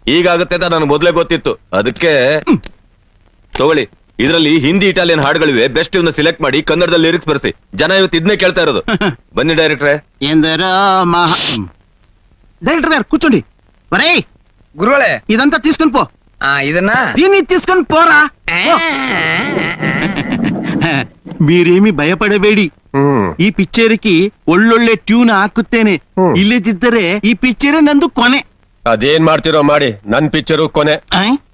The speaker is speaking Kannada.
ಈಗಾಗುತ್ತೆ ಅಂತ ನನಗೆ ಮೊದ್ಲೇ ಗೊತ್ತಿತ್ತು ಅದಕ್ಕೆ ತಗೊಳ್ಳಿ ಇದರಲ್ಲಿ ಹಿಂದಿ ಇಟಾಲಿಯನ್ ಹಾಡುಗಳಿವೆ ಬೆಸ್ಟ್ ಇವನ್ನ ಸಿಲೆಕ್ಟ್ ಮಾಡಿ ಕನ್ನಡದಲ್ಲಿ ಲಿರಿಕ್ಸ್ ಬರ್ಸಿ ಜನ ಇವತ್ತು ಇದನ್ನೇ ಕೇಳ್ತಾ ಇರೋದು ಬನ್ನಿ ಡೈರೆಕ್ಟ್ರೆ ఎందరో మహా డైరెక్టర్ గారు కూర్చోండి మరే గురువులే ఇదంతా తీసుకుని పో ఆ ఇదన్నా దీన్ని తీసుకొని పోరా పో. మీರೇಮಿ ಭಯಪಡಬೇಡಿ ಈ ಪಿಕ್ಚರ್కి ಒಳ್ಳೊಳ್ಳೆ ಟ್ಯೂನ್ ಹಾಕುತ್ತೇನೆ ಇಲ್ಲದಿದ್ದರೆ ಈ ಪಿಕ್ಚರೇ ನಂದು ಕೊನೆ ಅದೇನ್ ಮಾಡ್ತಿರೋ ಮಾಡಿ ನನ್ ಪಿಕ್ಚರು ಕೊನೆ ಆ?